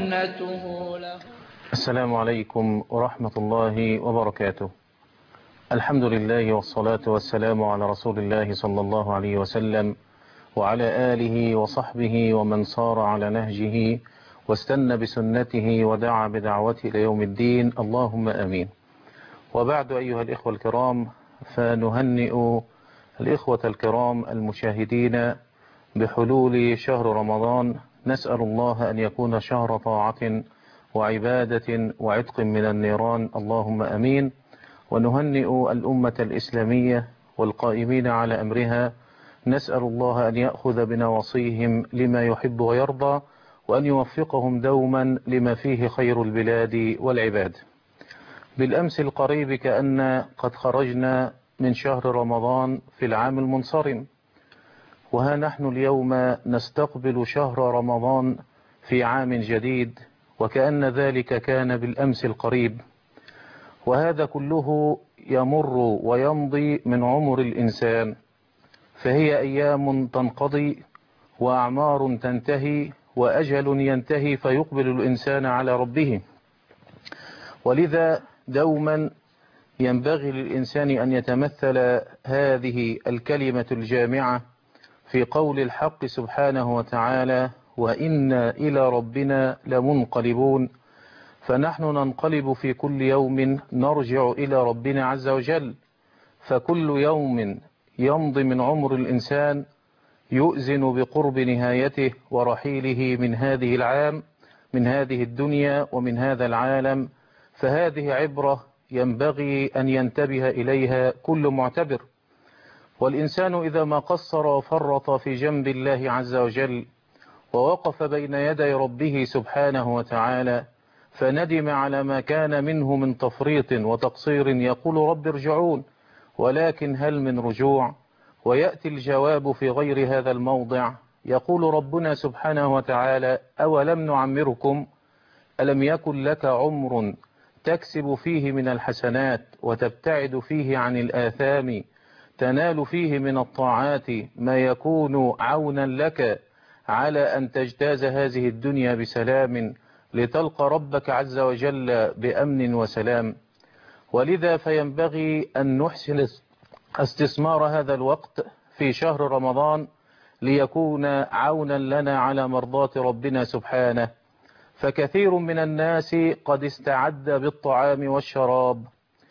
وسنته له السلام عليكم ورحمة الله وبركاته الحمد لله والصلاة والسلام على رسول الله صلى الله عليه وسلم وعلى آله وصحبه ومن صار على نهجه واستنى بسنته ودعا بدعوته إلى يوم الدين اللهم آمين وبعد أيها الإخوة الكرام فنهنئ الإخوة الكرام المشاهدين بحلول شهر رمضان نسأل الله أن يكون شهر طاعة وعبادة وعتق من النيران اللهم أمين ونهنئ الأمة الإسلامية والقائمين على أمرها نسأل الله أن يأخذ بنواصيهم لما يحب ويرضى وأن يوفقهم دوما لما فيه خير البلاد والعباد بالأمس القريب كأن قد خرجنا من شهر رمضان في العام المنصرم وها نحن اليوم نستقبل شهر رمضان في عام جديد وكأن ذلك كان بالأمس القريب وهذا كله يمر ويمضي من عمر الإنسان فهي أيام تنقضي وأعمار تنتهي وأجل ينتهي فيقبل الإنسان على ربه ولذا دوما ينبغي للإنسان أن يتمثل هذه الكلمة الجامعة في قول الحق سبحانه وتعالى وإنا إلى ربنا لمنقلبون فنحن ننقلب في كل يوم نرجع إلى ربنا عز وجل فكل يوم يمضي من عمر الإنسان يؤذن بقرب نهايته ورحيله من هذه العام من هذه الدنيا ومن هذا العالم فهذه عبرة ينبغي أن ينتبه إليها كل معتبر والإنسان إذا ما قصر وفرط في جنب الله عز وجل ووقف بين يدي ربه سبحانه وتعالى فندم على ما كان منه من تفريط وتقصير يقول رب ارجعون ولكن هل من رجوع ويأتي الجواب في غير هذا الموضع يقول ربنا سبحانه وتعالى أولم نعمركم ألم يكن لك عمر تكسب فيه من الحسنات وتبتعد فيه عن الآثام تنال فيه من الطاعات ما يكون عونا لك على أن تجتاز هذه الدنيا بسلام لتلقى ربك عز وجل بأمن وسلام ولذا فينبغي أن نحسن استثمار هذا الوقت في شهر رمضان ليكون عونا لنا على مرضاة ربنا سبحانه فكثير من الناس قد استعد بالطعام والشراب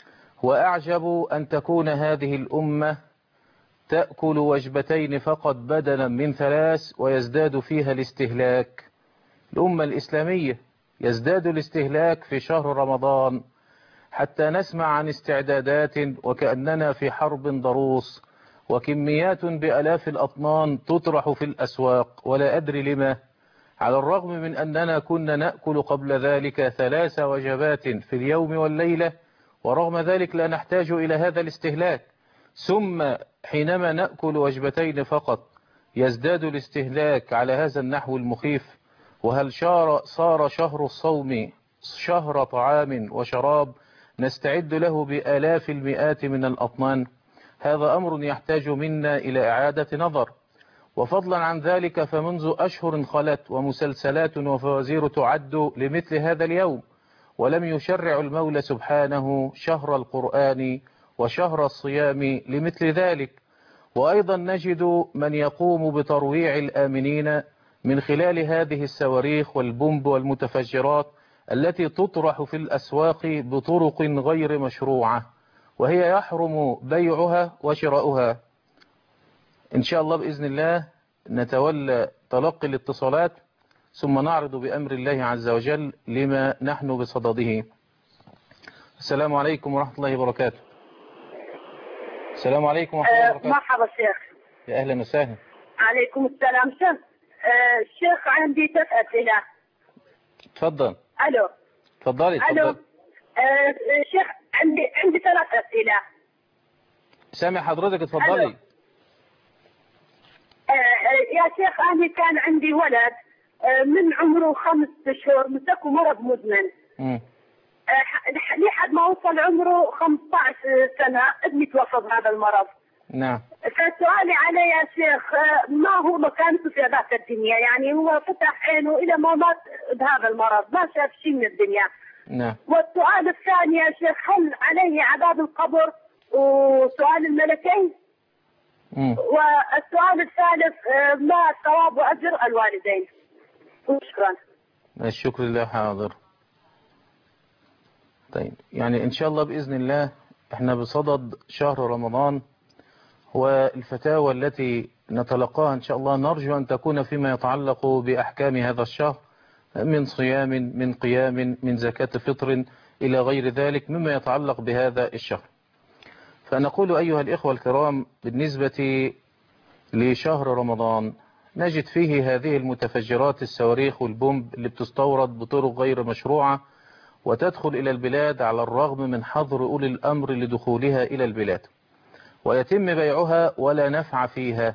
وأعجب أن تكون هذه الأمة تأكل وجبتين فقط بدلا من ثلاث ويزداد فيها الاستهلاك الأمة الإسلامية يزداد الاستهلاك في شهر رمضان حتى نسمع عن استعدادات وكأننا في حرب ضروس وكميات بألاف الأطنان تطرح في الأسواق ولا أدري لما على الرغم من أننا كنا نأكل قبل ذلك ثلاث وجبات في اليوم والليلة ورغم ذلك لا نحتاج إلى هذا الاستهلاك ثم حينما نأكل وجبتين فقط يزداد الاستهلاك على هذا النحو المخيف وهل شار صار شهر الصوم شهر طعام وشراب نستعد له بآلاف المئات من الأطنان هذا أمر يحتاج منا إلى إعادة نظر وفضلا عن ذلك فمنذ أشهر خلت ومسلسلات وفوازير تعد لمثل هذا اليوم ولم يشرع المولى سبحانه شهر القرآن وشهر الصيام لمثل ذلك وأيضا نجد من يقوم بترويع الآمنين من خلال هذه الصواريخ والبومب والمتفجرات التي تطرح في الأسواق بطرق غير مشروعة وهي يحرم بيعها وشراؤها إن شاء الله بإذن الله نتولى تلقي الاتصالات ثم نعرض بأمر الله عز وجل لما نحن بصدده السلام عليكم ورحمة الله وبركاته السلام عليكم ورحمة الله آه، وبركاته مرحبا شيخ يا أهلا وسهلا عليكم السلام شيخ آه، الشيخ عندي ثلاث أسئلة تفضل ألو تفضلي ألو تفضل آه، شيخ عندي عندي ثلاث أسئلة سامع حضرتك اتفضلي ألو. آه، آه، يا شيخ أنا كان عندي ولد آه، من عمره خمس أشهر مسكه مرض مزمن مم. آه، ح- لحد ما وصل عمره 15 سنة ابني توفى بهذا المرض نعم فسؤالي عليه يا شيخ آه، ما هو مكانته في ذاك الدنيا يعني هو فتح عينه إلى ما مات بهذا المرض ما شاف شيء من الدنيا نعم والسؤال الثاني يا شيخ هل عليه عذاب القبر وسؤال الملكين مم. والسؤال الثالث آه، ما ثواب وأجر الوالدين شكرا الشكر لله حاضر طيب يعني إن شاء الله بإذن الله احنا بصدد شهر رمضان والفتاوى التي نتلقاها إن شاء الله نرجو أن تكون فيما يتعلق بأحكام هذا الشهر من صيام من قيام من زكاة فطر إلى غير ذلك مما يتعلق بهذا الشهر فنقول أيها الإخوة الكرام بالنسبة لشهر رمضان نجد فيه هذه المتفجرات الصواريخ والبومب اللي بتستورد بطرق غير مشروعة وتدخل إلى البلاد على الرغم من حظر أولي الأمر لدخولها إلى البلاد ويتم بيعها ولا نفع فيها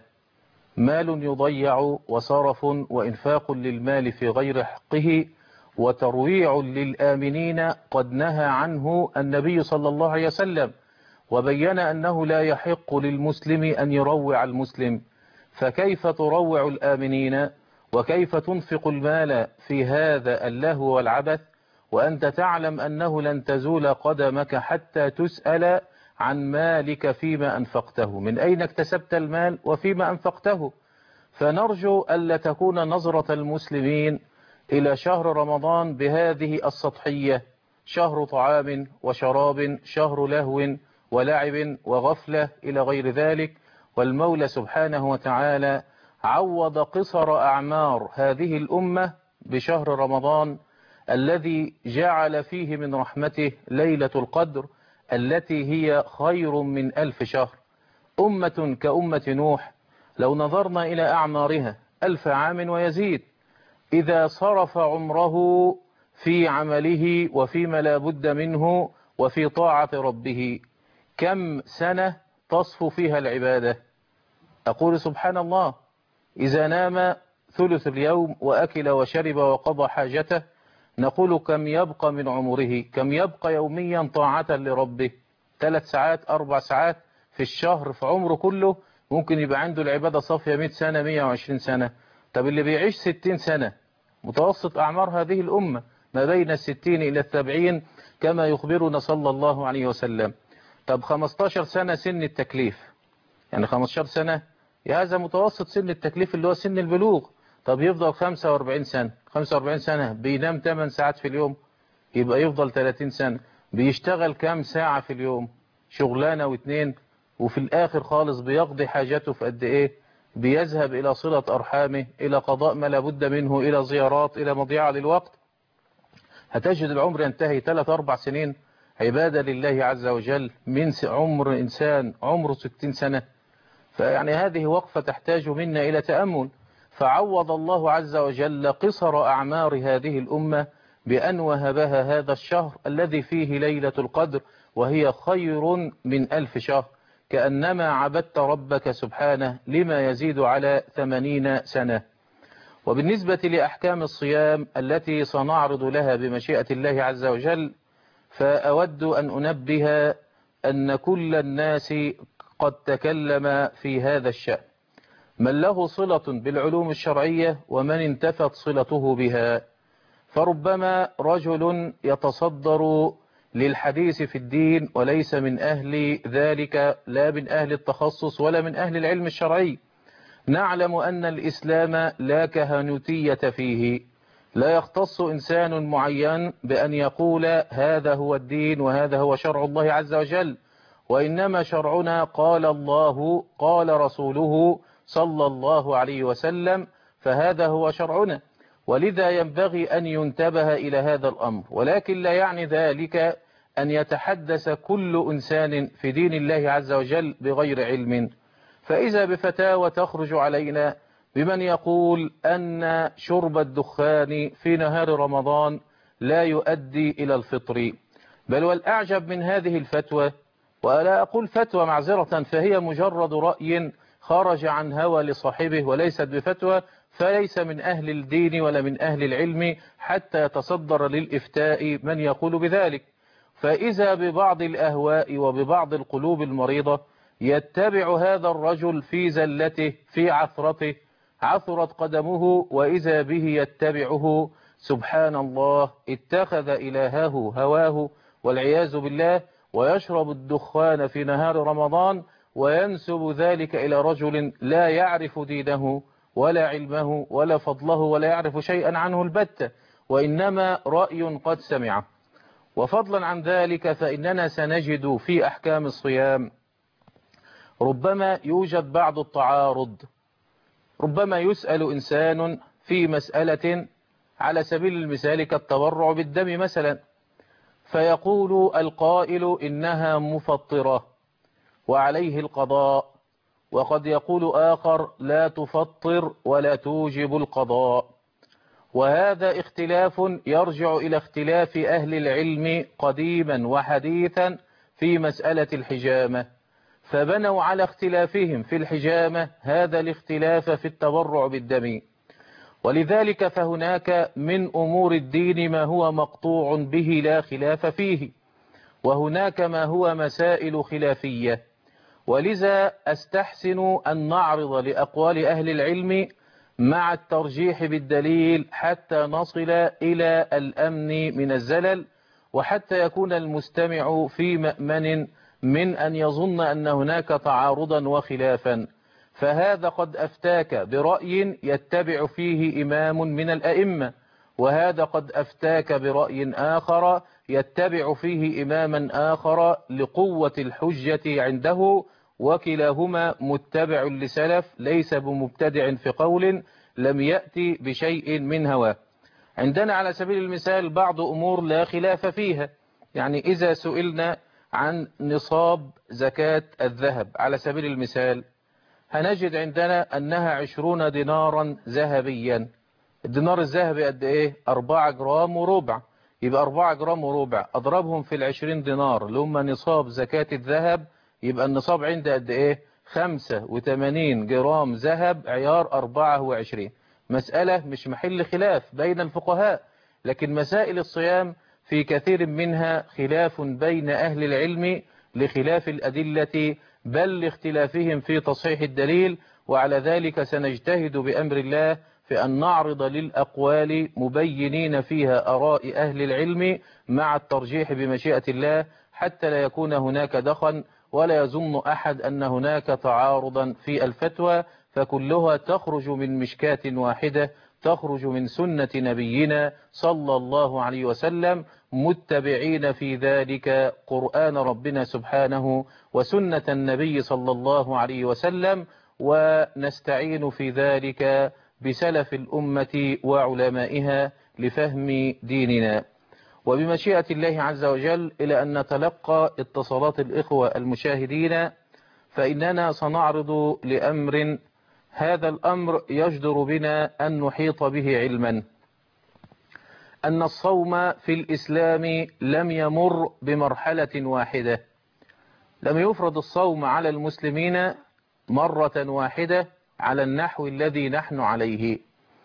مال يضيع وصرف وإنفاق للمال في غير حقه وترويع للآمنين قد نهى عنه النبي صلى الله عليه وسلم وبين أنه لا يحق للمسلم أن يروع المسلم فكيف تروع الآمنين وكيف تنفق المال في هذا اللهو والعبث وأنت تعلم أنه لن تزول قدمك حتى تسأل عن مالك فيما أنفقته من أين اكتسبت المال وفيما أنفقته فنرجو ألا تكون نظرة المسلمين إلى شهر رمضان بهذه السطحية شهر طعام وشراب شهر لهو ولعب وغفلة إلى غير ذلك والمولى سبحانه وتعالى عوض قصر أعمار هذه الأمة بشهر رمضان الذي جعل فيه من رحمته ليلة القدر التي هي خير من ألف شهر أمة كأمة نوح لو نظرنا إلى أعمارها ألف عام ويزيد إذا صرف عمره في عمله وفيما لا بد منه وفي طاعة ربه كم سنة تصفو فيها العبادة أقول سبحان الله إذا نام ثلث اليوم وأكل وشرب وقضى حاجته نقول كم يبقى من عمره كم يبقى يوميا طاعة لربه ثلاث ساعات أربع ساعات في الشهر في عمره كله ممكن يبقى عنده العبادة صافية 100 سنة 120 سنة طب اللي بيعيش 60 سنة متوسط أعمار هذه الأمة ما بين الستين إلى السبعين كما يخبرنا صلى الله عليه وسلم طب 15 سنة سن التكليف يعني 15 سنة هذا متوسط سن التكليف اللي هو سن البلوغ طب يفضل 45 سنة 45 سنة بينام 8 ساعات في اليوم يبقى يفضل 30 سنة بيشتغل كام ساعة في اليوم شغلانة واثنين وفي الآخر خالص بيقضي حاجته في قد إيه بيذهب إلى صلة أرحامه إلى قضاء ما لابد منه إلى زيارات إلى مضيعة للوقت هتجد العمر ينتهي 3-4 سنين عبادة لله عز وجل من عمر إنسان عمره 60 سنة فيعني هذه وقفة تحتاج منا إلى تأمل فعوض الله عز وجل قصر أعمار هذه الأمة بأن وهبها هذا الشهر الذي فيه ليلة القدر وهي خير من ألف شهر كأنما عبدت ربك سبحانه لما يزيد على ثمانين سنة وبالنسبة لأحكام الصيام التي سنعرض لها بمشيئة الله عز وجل فأود أن أنبه أن كل الناس قد تكلم في هذا الشأن من له صلة بالعلوم الشرعية ومن انتفت صلته بها فربما رجل يتصدر للحديث في الدين وليس من أهل ذلك لا من أهل التخصص ولا من أهل العلم الشرعي نعلم أن الإسلام لا كهنوتية فيه لا يختص إنسان معين بأن يقول هذا هو الدين وهذا هو شرع الله عز وجل وإنما شرعنا قال الله قال رسوله صلى الله عليه وسلم فهذا هو شرعنا ولذا ينبغي أن ينتبه إلى هذا الأمر ولكن لا يعني ذلك أن يتحدث كل إنسان في دين الله عز وجل بغير علم فإذا بفتاوى تخرج علينا بمن يقول أن شرب الدخان في نهار رمضان لا يؤدي إلى الفطر بل والأعجب من هذه الفتوى ولا أقول فتوى معذرة فهي مجرد رأي خرج عن هوى لصاحبه وليست بفتوى فليس من أهل الدين ولا من أهل العلم حتى يتصدر للإفتاء من يقول بذلك فإذا ببعض الأهواء وببعض القلوب المريضة يتبع هذا الرجل في زلته في عثرته عثرت قدمه وإذا به يتبعه سبحان الله اتخذ إلهه هواه والعياذ بالله ويشرب الدخان في نهار رمضان وينسب ذلك إلى رجل لا يعرف دينه ولا علمه ولا فضله ولا يعرف شيئا عنه البتة وإنما رأي قد سمعه وفضلا عن ذلك فإننا سنجد في أحكام الصيام ربما يوجد بعض التعارض ربما يسأل إنسان في مسألة على سبيل المثال كالتبرع بالدم مثلا فيقول القائل إنها مفطرة وعليه القضاء وقد يقول آخر لا تفطر ولا توجب القضاء وهذا اختلاف يرجع إلى اختلاف أهل العلم قديما وحديثا في مسألة الحجامة فبنوا على اختلافهم في الحجامة هذا الاختلاف في التبرع بالدم ولذلك فهناك من أمور الدين ما هو مقطوع به لا خلاف فيه وهناك ما هو مسائل خلافية ولذا أستحسن أن نعرض لأقوال أهل العلم مع الترجيح بالدليل حتى نصل إلى الأمن من الزلل وحتى يكون المستمع في مأمن من أن يظن أن هناك تعارضا وخلافا فهذا قد أفتاك برأي يتبع فيه إمام من الأئمة وهذا قد أفتاك برأي آخر يتبع فيه إماما آخر لقوة الحجة عنده وكلاهما متبع لسلف ليس بمبتدع في قول لم يأتي بشيء من هواه عندنا على سبيل المثال بعض أمور لا خلاف فيها يعني إذا سئلنا عن نصاب زكاة الذهب على سبيل المثال هنجد عندنا أنها عشرون دينارا ذهبيا الدينار الذهبي قد إيه أربعة جرام وربع يبقى أربعة جرام وربع أضربهم في العشرين دينار اللي هم نصاب زكاة الذهب يبقى النصاب عندي قد إيه خمسة وثمانين جرام ذهب عيار أربعة وعشرين مسألة مش محل خلاف بين الفقهاء لكن مسائل الصيام في كثير منها خلاف بين أهل العلم لخلاف الأدلة بل لاختلافهم في تصحيح الدليل وعلى ذلك سنجتهد بأمر الله في أن نعرض للأقوال مبينين فيها أراء أهل العلم مع الترجيح بمشيئة الله حتى لا يكون هناك دخن ولا يظن أحد أن هناك تعارضا في الفتوى فكلها تخرج من مشكاة واحدة تخرج من سنة نبينا صلى الله عليه وسلم متبعين في ذلك قرآن ربنا سبحانه وسنة النبي صلى الله عليه وسلم ونستعين في ذلك بسلف الأمة وعلمائها لفهم ديننا وبمشيئة الله عز وجل إلى أن نتلقى اتصالات الإخوة المشاهدين فإننا سنعرض لأمر هذا الأمر يجدر بنا أن نحيط به علما أن الصوم في الإسلام لم يمر بمرحلة واحدة لم يفرض الصوم على المسلمين مرة واحدة على النحو الذي نحن عليه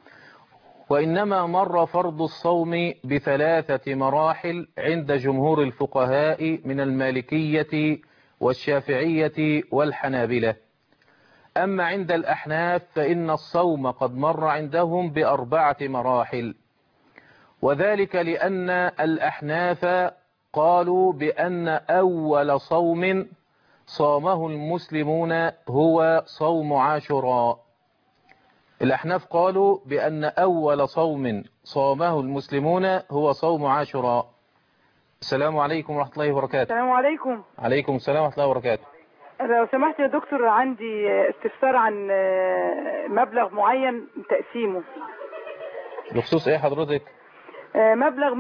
وإنما مر فرض الصوم بثلاثة مراحل عند جمهور الفقهاء من المالكية والشافعية والحنابلة أما عند الأحناف فإن الصوم قد مر عندهم بأربعة مراحل وذلك لأن الأحناف قالوا بأن أول صوم صامه المسلمون هو صوم عاشوراء الأحناف قالوا بأن أول صوم صامه المسلمون هو صوم عاشوراء السلام عليكم ورحمة الله وبركاته السلام عليكم عليكم السلام ورحمة الله وبركاته لو سمحت يا دكتور عندي استفسار عن مبلغ معين تقسيمه بخصوص ايه حضرتك مبلغ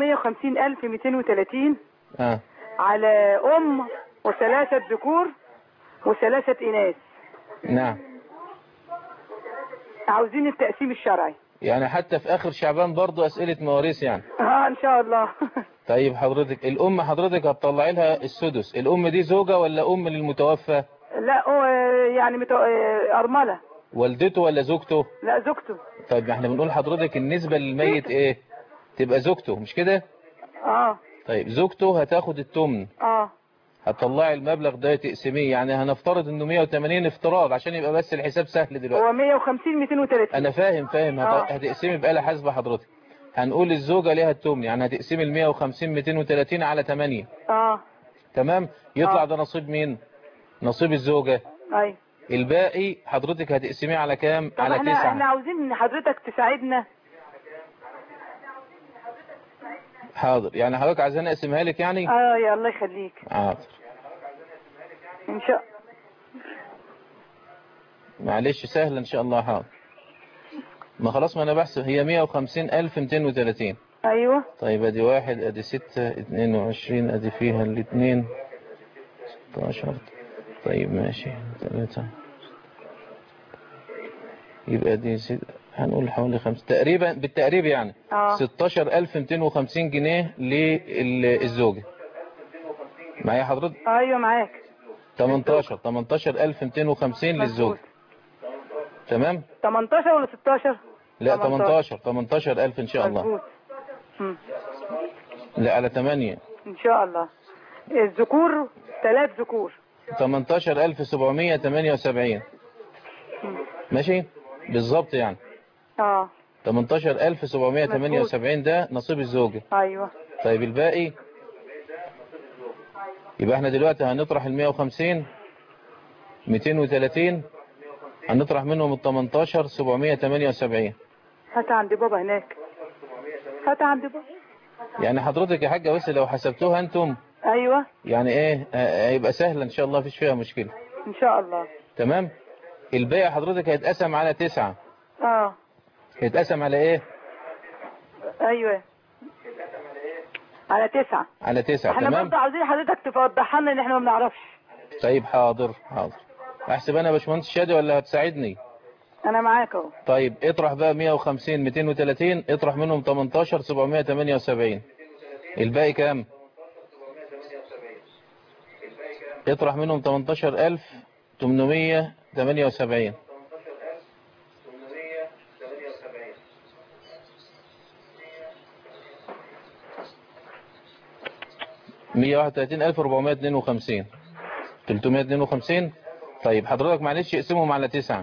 150230 اه على أم وثلاثة ذكور وثلاثة إناث نعم عاوزين التقسيم الشرعي يعني حتى في آخر شعبان برضو أسئلة مواريث يعني اه ان شاء الله طيب حضرتك الأم حضرتك هتطلعي لها السدس الأم دي زوجة ولا أم للمتوفى لا هو يعني متو... أرملة والدته ولا زوجته لا زوجته طيب ما احنا بنقول حضرتك النسبة للميت ايه تبقى زوجته مش كده اه طيب زوجته هتاخد التمن اه هتطلعي المبلغ ده تقسميه يعني هنفترض انه 180 افتراض عشان يبقى بس الحساب سهل دلوقتي هو 150 230 انا فاهم فاهم آه. هت- هتقسمي بآلة حاسبة حضرتك هنقول الزوجة ليها التمن يعني هتقسمي ال 150 230 على 8 اه تمام يطلع آه. ده نصيب مين نصيب الزوجة ايوه الباقي حضرتك هتقسميه على كام طب على احنا احنا 9 عاوزين ان حضرتك تساعدنا حاضر يعني حضرتك عايزاني اقسمها لك يعني اه يا الله يخليك حاضر ان شاء معلش سهل ان شاء الله حاضر ما خلاص ما انا بحسب هي 150230 ايوه طيب ادي واحد ادي ستة اتنين وعشرين ادي فيها الاتنين ستاشر طيب ماشي ثلاثة يبقى دي ست... هنقول حوالي خمسة تقريبا بالتقريب يعني اه ستاشر الف ميتين وخمسين جنيه للزوجة معايا حضرتك ايوه معاك تمنتاشر تمنتاشر الف ميتين وخمسين للزوجة تمام 18 ولا 16 لا 18. تمنتاشر تمنتاشر الف ان شاء الله مظبوط مم. لا على تمانية ان شاء الله الذكور ثلاث ذكور 18778 ماشي بالظبط يعني اه 18778 ده نصيب الزوجة ايوه طيب الباقي يبقى احنا دلوقتي هنطرح ال 150 230 هنطرح منهم ال 18 778 هات عند بابا هناك هات عند بابا يعني حضرتك يا حاجة بس لو حسبتوها انتم ايوه يعني ايه آه، هيبقى سهل ان شاء الله مفيش فيها مشكلة ان شاء الله تمام الباقي حضرتك هيتقسم على تسعة اه هيتقسم على ايه ايوه على تسعة على تسعة احنا تمام برضه عاوزين حضرتك توضحها لنا ان احنا ما بنعرفش طيب حاضر حاضر احسب انا يا باشمهندس شادي ولا هتساعدني انا معاك اهو طيب اطرح بقى 150 230 اطرح منهم 18 778 الباقي كام اطرح منهم 18878 131452 352 طيب حضرتك معلش اقسمهم على تسعة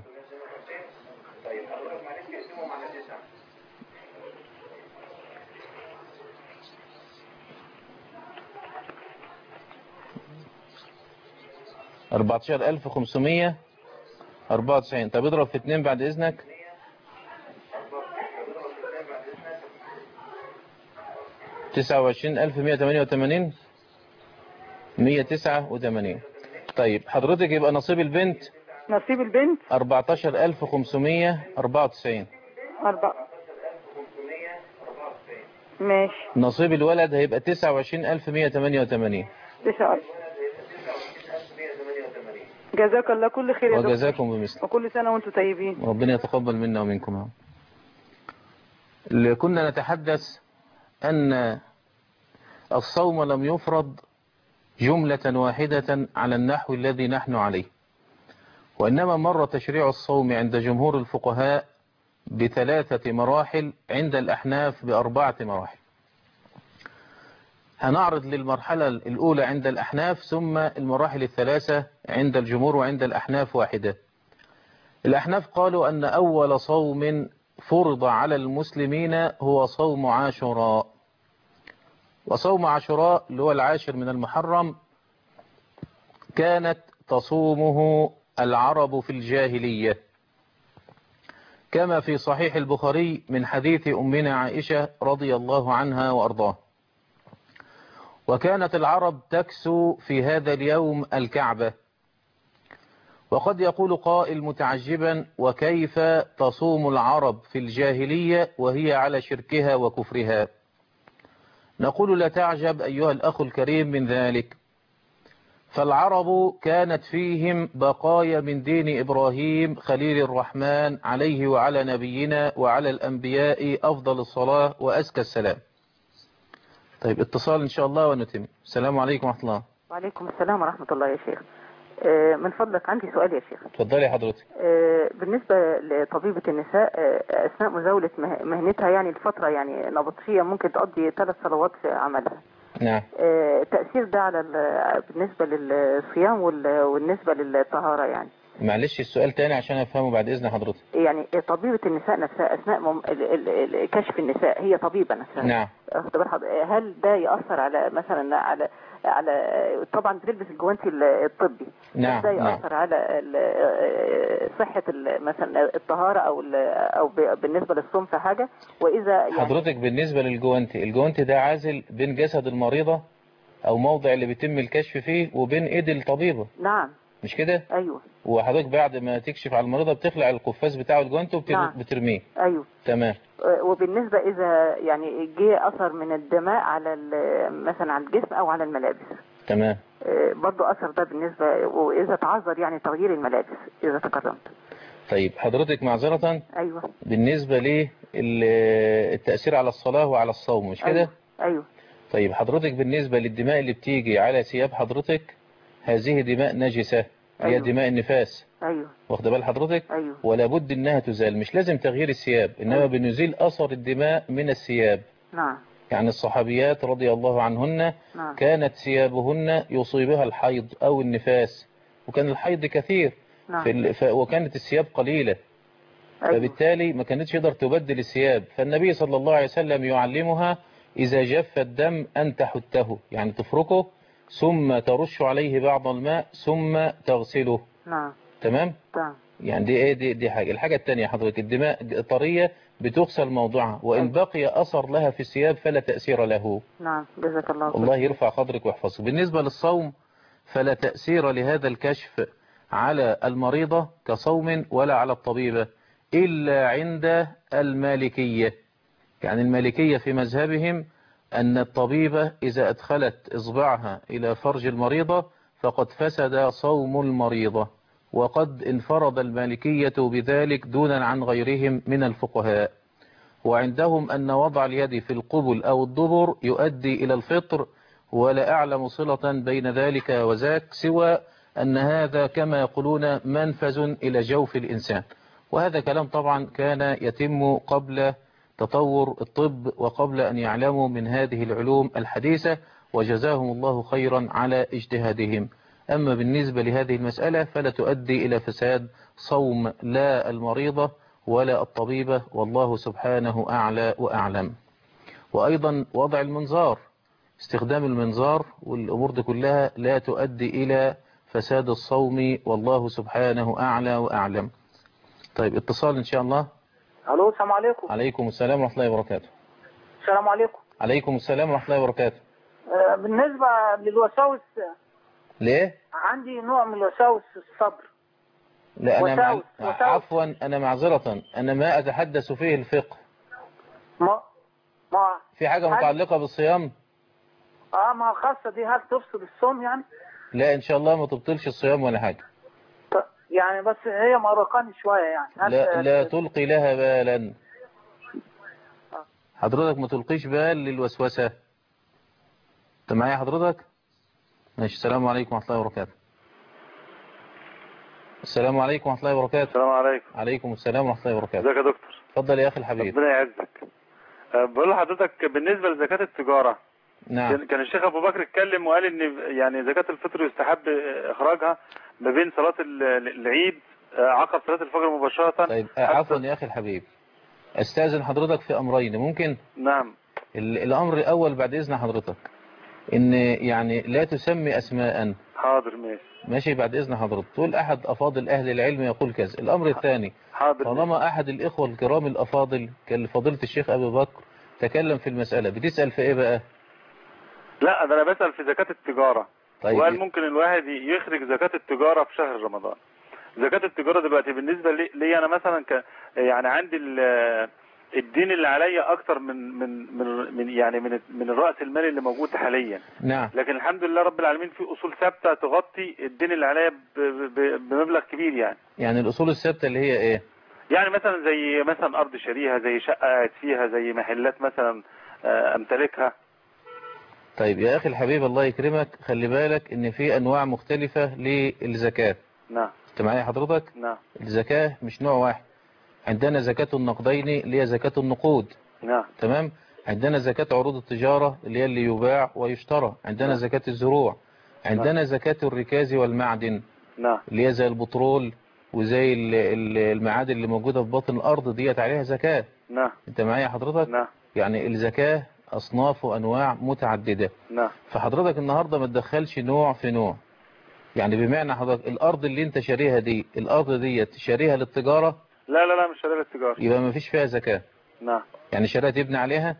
أربعتاشر ألف خمسمية أربعة وتسعين طب اضرب في اتنين بعد إذنك تسعة وعشرين ألف مية تمانية وتمانين مية تسعة وتمانين طيب حضرتك يبقى نصيب البنت نصيب البنت أربعتاشر ألف خمسمية أربعة وتسعين أربعة ماشي نصيب الولد هيبقى تسعة وعشرين ألف مية تمانية وتمانين تسعة جزاك الله كل خير يا دكتور وجزاكم بمثل وكل سنة وانتم طيبين ربنا يتقبل منا ومنكم يا رب. اللي كنا نتحدث أن الصوم لم يفرض جملة واحدة على النحو الذي نحن عليه وإنما مر تشريع الصوم عند جمهور الفقهاء بثلاثة مراحل عند الأحناف بأربعة مراحل هنعرض للمرحلة الأولى عند الأحناف ثم المراحل الثلاثة عند الجمهور وعند الأحناف واحدة الأحناف قالوا أن أول صوم فرض على المسلمين هو صوم عاشوراء وصوم عاشوراء اللي هو العاشر من المحرم كانت تصومه العرب في الجاهلية كما في صحيح البخاري من حديث أمنا عائشة رضي الله عنها وأرضاه وكانت العرب تكسو في هذا اليوم الكعبة وقد يقول قائل متعجبا وكيف تصوم العرب في الجاهلية وهي على شركها وكفرها نقول لا تعجب أيها الأخ الكريم من ذلك فالعرب كانت فيهم بقايا من دين إبراهيم خليل الرحمن عليه وعلى نبينا وعلى الأنبياء أفضل الصلاة وأزكى السلام طيب اتصال إن شاء الله ونتم السلام عليكم ورحمة الله وعليكم السلام ورحمة الله يا شيخ آه، من فضلك عندي سؤال يا شيخ اتفضلي حضرتك آه، بالنسبة لطبيبة النساء آه، أثناء مزاولة مه- مهنتها يعني الفترة يعني نبطشية ممكن تقضي ثلاث صلوات في عملها نعم آه، التأثير ده على ال- بالنسبة للصيام وال- والنسبة للطهارة يعني معلش السؤال تاني عشان افهمه بعد اذن حضرتك يعني طبيبة النساء نفسها أثناء مم... ال... ال... ال... كشف النساء هي طبيبة نفسها نعم واخد بال حضرتك؟ هل ده يأثر على مثلا على على طبعا بتلبس الجوانتي ال- الطبي نعم، هل ده نعم. يأثر على ال- صحة ال- مثلا الطهارة أو ال... أو ب... بالنسبة للصوم في حاجة وإذا يعني حضرتك بالنسبة للجوانتي الجوانتي ده عازل بين جسد المريضة او موضع اللي بيتم الكشف فيه وبين ايد الطبيبة نعم مش كده أيوه وحضرتك بعد ما تكشف على المريضة بتخلع القفاز بتاعه الجوانتي نعم. وبترميه أيوه تمام وبالنسبة إذا يعني جه أثر من الدماء على ال- مثلا على الجسم أو على الملابس تمام آه، برضو أثر ده بالنسبة وإذا تعذر يعني تغيير الملابس إذا تكرمت طيب حضرتك معذرة أيوه بالنسبة للتأثير على الصلاة وعلى الصوم مش كده أيوه أيوه طيب حضرتك بالنسبة للدماء اللي بتيجي على ثياب حضرتك هذه دماء نجسة هي أيوه. دماء النفاس أيوه واخد بال حضرتك أيوه ولا بد انها تزال مش لازم تغيير الثياب انما أيوه. بنزيل اثر الدماء من الثياب نعم يعني الصحابيات رضي الله عنهن نعم كانت ثيابهن يصيبها الحيض او النفاس وكان الحيض كثير نعم في ال... ف... وكانت الثياب قليلة أيوه فبالتالي ما كانتش تقدر تبدل الثياب فالنبي صلى الله عليه وسلم يعلمها إذا جف الدم أن تحته يعني تفركه ثم ترش عليه بعض الماء ثم تغسله نعم تمام تمام يعني دي ايه دي, دي حاجة الحاجة التانية حضرتك الدماء طرية بتغسل موضوعها وإن بقي أثر لها في الثياب فلا تأثير له نعم جزاك الله خير الله يرفع قدرك ويحفظك بالنسبة للصوم فلا تأثير لهذا الكشف على المريضة كصوم ولا على الطبيبة إلا عند المالكية يعني المالكية في مذهبهم أن الطبيبة إذا أدخلت إصبعها إلى فرج المريضة فقد فسد صوم المريضة وقد انفرد المالكية بذلك دونا عن غيرهم من الفقهاء وعندهم أن وضع اليد في القبل أو الدبر يؤدي إلى الفطر ولا أعلم صلة بين ذلك وذاك سوى أن هذا كما يقولون منفذ إلى جوف الإنسان وهذا كلام طبعا كان يتم قبل تطور الطب وقبل أن يعلموا من هذه العلوم الحديثة وجزاهم الله خيرا على اجتهادهم أما بالنسبة لهذه المسألة فلا تؤدي إلى فساد صوم لا المريضة ولا الطبيبة والله سبحانه أعلى وأعلم وأيضا وضع المنظار استخدام المنظار والأمور دي كلها لا تؤدي إلى فساد الصوم والله سبحانه أعلى وأعلم طيب اتصال إن شاء الله الو السلام عليكم عليكم السلام ورحمة الله وبركاته السلام عليكم عليكم السلام ورحمة الله وبركاته آه، بالنسبه للوساوس ليه؟ عندي نوع من الوساوس في الصدر لا أنا مع... وساوس- وساوس. عفوا أنا معذرة أنا ما أتحدث فيه الفقه ما ما في حاجة هل- متعلقة بالصيام اه ما خاصه دي هل تفسد الصوم يعني لا إن شاء الله ما تبطلش الصيام ولا حاجة ط- يعني بس هي مرقاني شويه يعني هل لا, آه، لا تلقي لها بالا حضرتك ما تلقيش بال للوسوسة انت معايا حضرتك ماشي السلام عليكم ورحمة الله وبركاته السلام عليكم ورحمة الله وبركاته السلام عليكم عليكم السلام ورحمة الله وبركاته ازيك يا دكتور اتفضل يا أخي الحبيب ربنا يعزك أه، بقول لحضرتك بالنسبه لزكاه التجاره نعم كان كان الشيخ ابو بكر اتكلم وقال ان يعني زكاه الفطر يستحب اخراجها ما بين صلاه ال- العيد أه، عقب صلاه الفجر مباشره طيب آه، عفوا يا أخي الحبيب استاذن حضرتك في أمرين ممكن نعم ال- الأمر الأول بعد إذن حضرتك إن يعني لا تسمي أسماء حاضر ماشي ماشي بعد إذن حضرتك تقول أحد أفاضل أهل العلم يقول كذا الأمر الثاني حاضر طالما أحد الإخوة الكرام الأفاضل كفضيلة الشيخ أبي بكر تكلم في المسألة بتسأل في إيه بقى لا ده انا بسال في زكاه التجاره طيب وقال ممكن الواحد يخرج زكاه التجاره في شهر رمضان زكاه التجاره دلوقتي بالنسبه لي, لي انا مثلا ك يعني عندي ال- الدين اللي عليا اكتر من من من, من يعني من من الراس المالي اللي موجود حاليا نعم لكن الحمد لله رب العالمين في اصول ثابته تغطي الدين اللي عليا ب- ب- بمبلغ كبير يعني يعني الأصول الثابتة اللي هي إيه يعني مثلا زي مثلا ارض شاريها زي شقه قاعد فيها زي محلات مثلا آه، امتلكها طيب يا أخي الحبيب الله يكرمك خلي بالك إن في أنواع مختلفة للزكاة نعم أنت معايا حضرتك نعم الزكاة مش نوع واحد عندنا زكاة النقدين اللي هي زكاة النقود نعم تمام عندنا زكاة عروض التجارة اللي هي اللي يباع ويشترى عندنا نعم. زكاة الزروع عندنا زكاة الركاز والمعدن نعم اللي هي زي البترول وزي ال- ال- المعادن اللي موجودة في باطن الأرض ديت عليها زكاة نعم انت معايا حضرتك نعم يعني الزكاة أصناف وأنواع متعددة نعم فحضرتك النهاردة ما تدخلش نوع في نوع يعني بمعنى حضرتك الأرض اللي انت شاريها دي الأرض ديت شاريها للتجارة لا لا لا مش شرير التجارة يبقى ما فيش فيها زكاة نعم يعني شاريها تبني عليها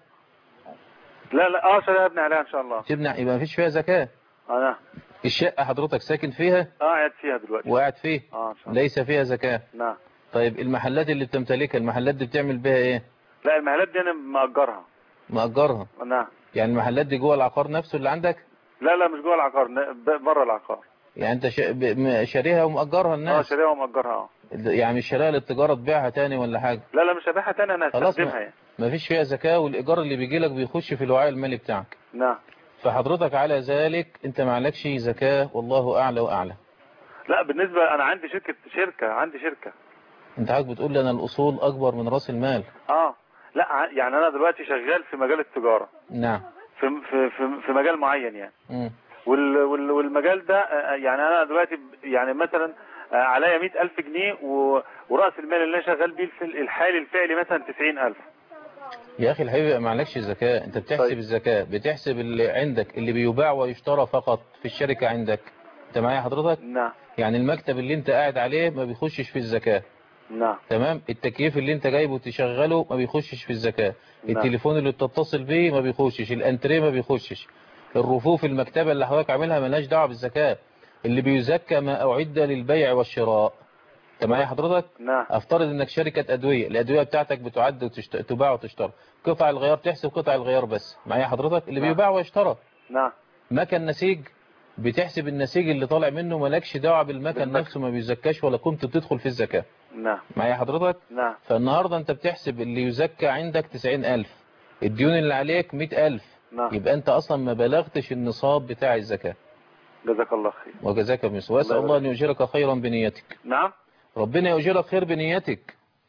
لا لا اه شرير ابني عليها ان شاء الله تبني يبقى ما فيش فيها زكاة اه نعم الشقة حضرتك ساكن فيها اه قاعد فيها دلوقتي وقاعد فيه اه ان شاء الله ليس فيها زكاة نعم طيب المحلات اللي بتمتلكها المحلات دي بتعمل بيها ايه لا المحلات دي انا مأجرها مأجرها نعم يعني المحلات دي جوه العقار نفسه اللي عندك لا لا مش جوه العقار ن- ب- بره العقار يعني انت شا- ب- م- شاريها ومأجرها اه الناس شاريها ومأجرها اه يعني مش شاريها للتجارة تبيعها تاني ولا حاجة لا لا مش هبيعها تاني انا خلاص هستخدمها ما, يعني ما فيش فيها زكاة والإيجار اللي بيجي لك بيخش في الوعاء المالي بتاعك نعم فحضرتك على ذلك انت ما عليكش زكاة والله أعلى وأعلى لا بالنسبة انا عندي شركة شركة عندي شركة انت حضرتك بتقول لي انا الأصول أكبر من رأس المال اه لا ع- يعني انا دلوقتي شغال في مجال التجارة نعم في في في, في مجال معين يعني مم. وال وال والمجال ده آه، يعني انا دلوقتي ب- يعني مثلا آه، عليا 100000 جنيه و- ورأس المال اللي انا شغال بيه الف- الحالي الفعلي مثلا 90000 يا أخي الحبيب يبقى ما عليكش زكاة انت بتحسب طيب. الزكاة بتحسب اللي عندك اللي بيباع ويشترى فقط في الشركة عندك انت معايا حضرتك نعم يعني المكتب اللي انت قاعد عليه ما بيخشش في الزكاة نعم تمام التكييف اللي انت جايبه تشغله ما بيخشش في الزكاة نعم. التليفون اللي بتتصل بيه ما بيخشش الانتريه ما بيخشش الرفوف المكتبة اللي حضرتك عاملها ملهاش دعوه بالزكاة اللي بيزكى ما أعد للبيع والشراء انت معايا حضرتك نعم افترض انك شركة ادوية الادوية بتاعتك بتعد وتشت... تباع وتشترى قطع الغيار تحسب قطع الغيار بس معايا حضرتك اللي نعم. بيباع ويشترى نعم مكن نسيج بتحسب النسيج اللي طالع منه مالكش دعوه بالمكن بالمكن. نفسه ما بيزكاش ولا كنت تدخل في الزكاة نعم معايا حضرتك نعم فالنهاردة انت بتحسب اللي يزكى عندك 90000 الديون اللي عليك 100000 نعم يبقى انت اصلا ما بلغتش النصاب بتاع الزكاة جزاك الله خير وجزاك مثل واسأل الله الله ان يؤجرك خيرا بنيتك نعم ربنا يؤجرك خير بنيتك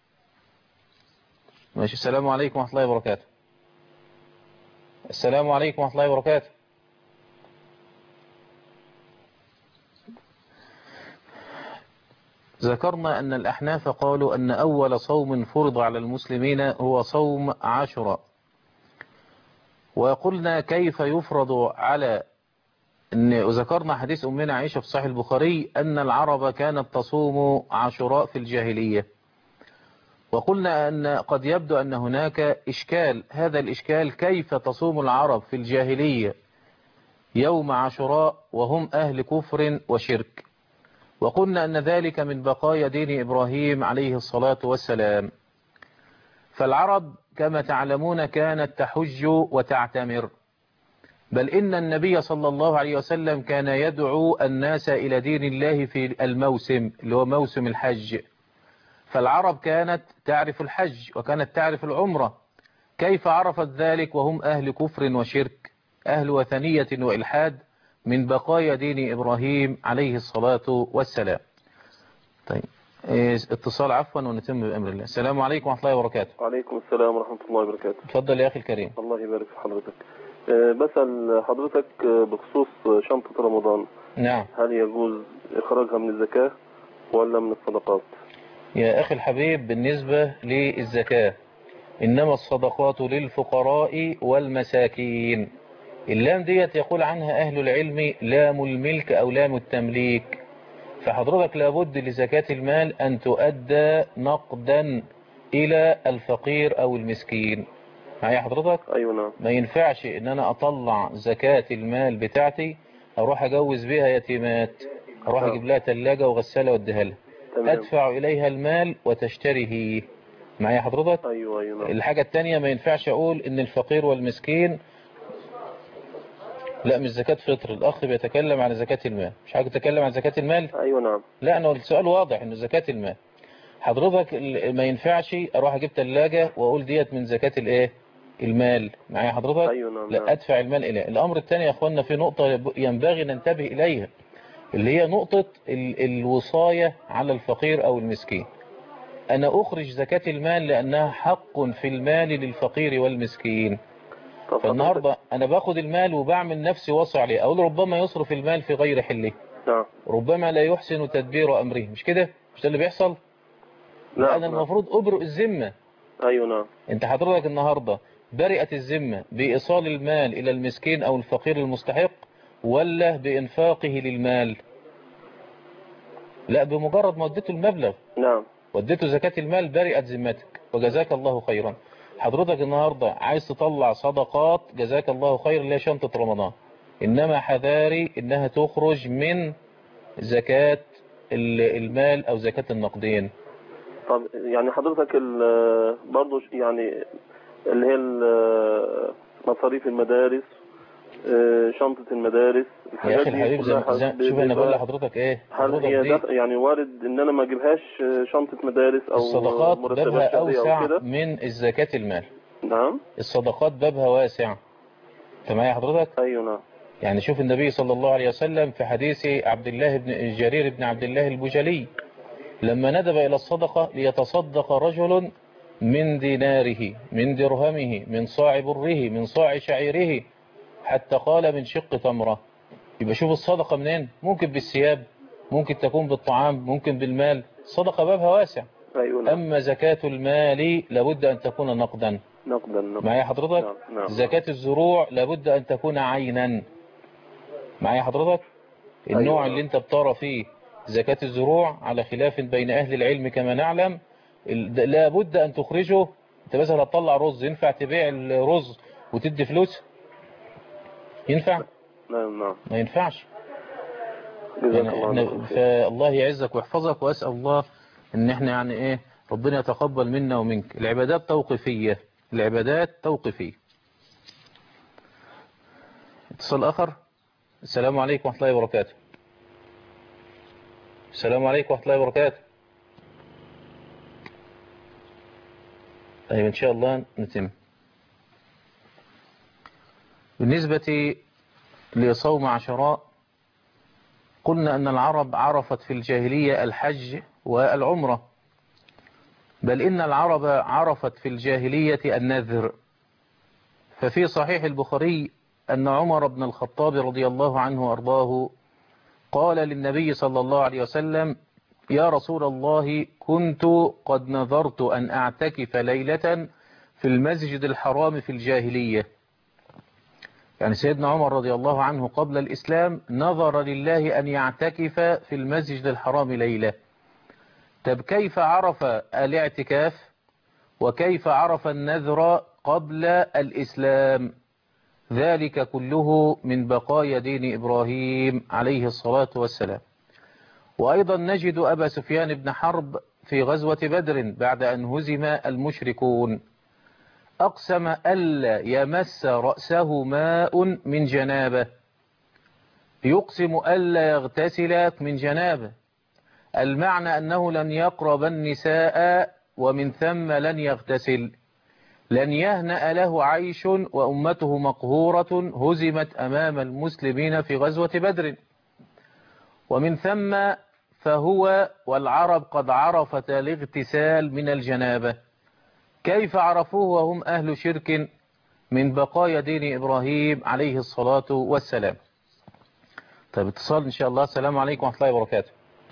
ماشي السلام عليكم ورحمة الله وبركاته السلام عليكم ورحمة الله وبركاته ذكرنا أن الأحناف قالوا أن أول صوم فرض على المسلمين هو صوم عاشوراء وقلنا كيف يفرض على أن وذكرنا حديث أمنا عائشة في صحيح البخاري أن العرب كانت تصوم عاشوراء في الجاهلية وقلنا أن قد يبدو أن هناك إشكال هذا الإشكال كيف تصوم العرب في الجاهلية يوم عاشوراء وهم أهل كفر وشرك وقلنا أن ذلك من بقايا دين إبراهيم عليه الصلاة والسلام فالعرب كما تعلمون كانت تحج وتعتمر بل إن النبي صلى الله عليه وسلم كان يدعو الناس إلى دين الله في الموسم اللي هو موسم الحج فالعرب كانت تعرف الحج وكانت تعرف العمرة كيف عرفت ذلك وهم أهل كفر وشرك أهل وثنية وإلحاد من بقايا دين إبراهيم عليه الصلاة والسلام طيب إيه، اتصال عفوا ونتم بأمر الله السلام عليكم ورحمة الله وبركاته وعليكم السلام ورحمة الله وبركاته تفضل يا أخي الكريم الله يبارك في حضرتك أه، بسأل حضرتك أه، بخصوص شنطة رمضان نعم هل يجوز إخراجها من الزكاة ولا من الصدقات يا أخي الحبيب بالنسبة للزكاة إنما الصدقات للفقراء والمساكين اللام ديت يقول عنها أهل العلم لام الملك أو لام التمليك فحضرتك لابد لزكاة المال أن تؤدى نقدا إلى الفقير أو المسكين معايا حضرتك أيوة نعم ما ينفعش ان انا اطلع زكاة المال بتاعتي اروح اجوز بيها يتيمات اروح نعم. اجيب لها تلاجة وغسالة واديها لها تمام ادفع اليها المال وتشتريه معايا حضرتك أيوة أيوة نعم الحاجة التانية ما ينفعش اقول ان الفقير والمسكين لا مش زكاة فطر الاخ بيتكلم عن زكاة المال مش حاجة تتكلم عن زكاة المال أيوة نعم لا انا السؤال واضح انه زكاة المال حضرتك ال- ما ينفعش اروح اجيب تلاجة واقول ديت من زكاة الايه المال معايا حضرتك أيوة نعم لا نعم. ادفع المال اليه الامر الثاني يا اخوانا في نقطة ينبغي ننتبه اليها اللي هي نقطة ال- الوصاية على الفقير او المسكين انا اخرج زكاة المال لانها حق في المال للفقير والمسكين طب حضرتك- فالنهاردة انا باخد المال وبعمل نفسي واسع عليه اقول ربما يصرف المال في غير حله نعم ربما لا يحسن تدبير امره مش كده مش ده اللي بيحصل نعم انا المفروض ابرئ الذمة ايوه نعم انت حضرتك النهاردة برئت الذمة بإيصال المال إلى المسكين أو الفقير المستحق ولا بإنفاقه للمال لا بمجرد ما وديته المبلغ نعم وديته زكاة المال برئت ذمتك وجزاك الله خيرا حضرتك النهاردة عايز تطلع صدقات جزاك الله خير اللي هي شنطة رمضان إنما حذاري إنها تخرج من زكاة ال- المال أو زكاة النقدين طب يعني حضرتك ال- برضو ش- يعني اللي هي ال- مصاريف المدارس آه، شنطة المدارس يا الحاجات أخي دي الحبيب زي كلها زي- حضرتك شوف أنا بقول بيبقى- لحضرتك إيه هل حضرتك هي دي دخ- يعني وارد ان انا ما اجيبهاش آه، شنطة مدارس او الصدقات مرتبات بابها شهرية أوسع او كده من الزكاة المال نعم الصدقات بابها واسع أنت معايا حضرتك ايوه نعم يعني شوف النبي صلى الله عليه وسلم في حديث عبد الله بن جرير بن عبد الله البجلي لما ندب إلى الصدقة ليتصدق رجل من ديناره من درهمه من صاع بره من صاع شعيره حتى قال من شق تمرة يبقى شوف الصدقة منين ممكن بالثياب ممكن تكون بالطعام ممكن بالمال الصدقة بابها واسع ايوه نعم أما زكاة المال لابد أن تكون نقدا نقدا نقدا معايا حضرتك نعم نعم زكاة الزروع لابد أن تكون عينا معايا حضرتك النوع أيوة. اللي انت بترى فيه زكاة الزروع على خلاف بين أهل العلم كما نعلم ال- ده لابد أن تخرجه انت مثلا هتطلع رز ينفع تبيع الرز وتدي فلوس ينفع نعم نعم ما ينفعش جزاك يعني الله احنا خير. فالله يعزك ويحفظك وأسأل الله ان احنا يعني ايه ربنا يتقبل منا ومنك العبادات توقيفية العبادات توقيفية اتصال آخر السلام عليكم ورحمة الله وبركاته السلام عليكم ورحمة الله وبركاته طيب إن شاء الله نتم بالنسبة لصوم عشراء قلنا أن العرب عرفت في الجاهلية الحج والعمرة بل إن العرب عرفت في الجاهلية النذر ففي صحيح البخاري أن عمر بن الخطاب رضي الله عنه وأرضاه قال للنبي صلى الله عليه وسلم يا رسول الله كنت قد نذرت أن أعتكف ليلة في المسجد الحرام في الجاهلية يعني سيدنا عمر رضي الله عنه قبل الإسلام نظر لله أن يعتكف في المسجد الحرام ليلة طب كيف عرف الاعتكاف وكيف عرف النذر قبل الإسلام ذلك كله من بقايا دين إبراهيم عليه الصلاة والسلام وأيضا نجد أبا سفيان بن حرب في غزوة بدر بعد أن هزم المشركون أقسم ألا يمس رأسه ماء من جنابه يقسم ألا يغتسل من جنابه المعنى أنه لن يقرب النساء ومن ثم لن يغتسل لن يهنأ له عيش وأمته مقهورة هزمت أمام المسلمين في غزوة بدر ومن ثم فهو والعرب قد عرفت الاغتسال من الجنابة كيف عرفوه وهم أهل شرك من بقايا دين إبراهيم عليه الصلاة والسلام طيب اتصال إن شاء الله السلام عليكم ورحمة الله وبركاته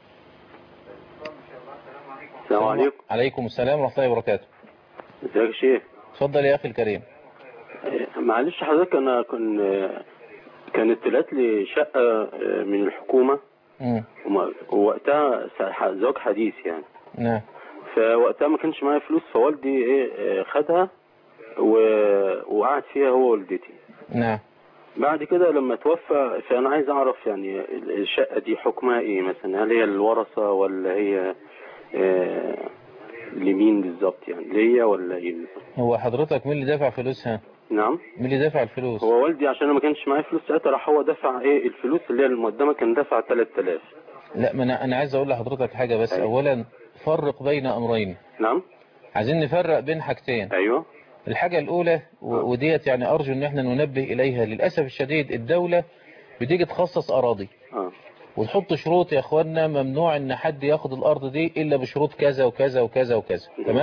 السلام عليكم عليكم السلام ورحمة الله وبركاته ازيك يا شيخ اتفضل يا أخي الكريم إيه، معلش حضرتك انا كن كانت طلعت لي شقه من الحكومه مم. وما- ووقتها س- زواج حديث يعني نعم فوقتها ما كانش معايا فلوس فوالدي ايه إيه، خدها و... وقعد فيها هو ووالدتي نعم بعد كده لما توفى فانا عايز اعرف يعني الشقه دي حكمها ايه مثلا هل هي الورثه ولا هي آه، لمين بالظبط يعني ليا ولا ايه بالظبط؟ هو حضرتك مين اللي دفع فلوسها نعم مين اللي دفع الفلوس هو والدي عشان أنا ما كانش معايا فلوس ساعتها راح هو دفع ايه الفلوس اللي هي المقدمه كان دفع 3000 لا ما أنا أنا عايز أقول لحضرتك حاجة بس أيوة. أولا فرق بين أمرين نعم عايزين نفرق بين حاجتين ايوه الحاجة الأولى و- وديت يعني أرجو إن احنا ننبه إليها للأسف الشديد الدولة بتيجي تخصص أراضي اه وتحط شروط يا إخوانا ممنوع إن حد ياخد الأرض دي إلا بشروط كذا وكذا وكذا وكذا تمام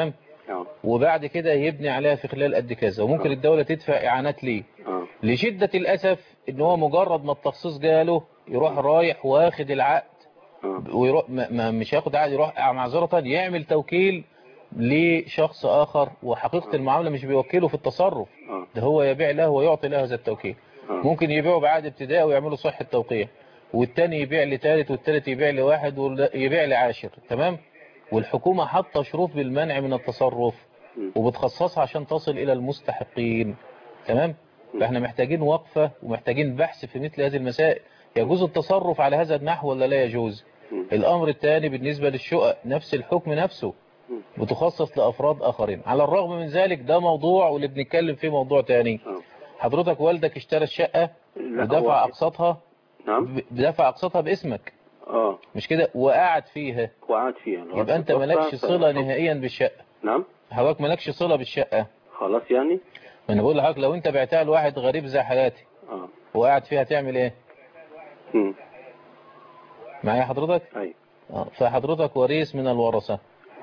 اه وبعد كده يبني عليها في خلال قد كذا وممكن آه. الدولة تدفع إعانات ليه اه لشدة الأسف إن هو مجرد ما التخصيص جاله يروح رايح واخد العقد اه ويروح ما ما- مش هياخد عقد يروح معذرة يعمل توكيل لشخص آخر وحقيقة المعاملة مش بيوكله في التصرف اه ده هو يبيع له ويعطي له هذا التوكيل آه. ممكن يبيعه بعقد ابتدائي ويعملوا صحة توقيع والتاني يبيع لثالث والتالت يبيع لواحد ويبيع لعاشر تمام والحكومة حاطة شروط بالمنع من التصرف م. وبتخصصها عشان تصل إلى المستحقين تمام فاحنا محتاجين وقفة ومحتاجين بحث في مثل هذه المسائل يجوز التصرف على هذا النحو ولا لا يجوز م. الأمر الثاني بالنسبة للشقق نفس الحكم نفسه م. بتخصص لأفراد آخرين على الرغم من ذلك ده موضوع واللي بنتكلم فيه موضوع تاني اه حضرتك والدك اشترى الشقة لا، ودفع هو- أقساطها نعم ب- دفع أقساطها باسمك اه مش كده وقعد فيها وقعد فيها لغاية يبقى أنت ما مالكش توفى، صلة ف- نهائيا بالشقة نعم حضرتك مالكش صلة بالشقة خلاص يعني ما أنا بقول لحضرتك لو أنت بعتها لواحد غريب زي حالاتي اه وقعد فيها تعمل إيه مم. معايا حضرتك ايوه آه، فحضرتك وريث من الورثة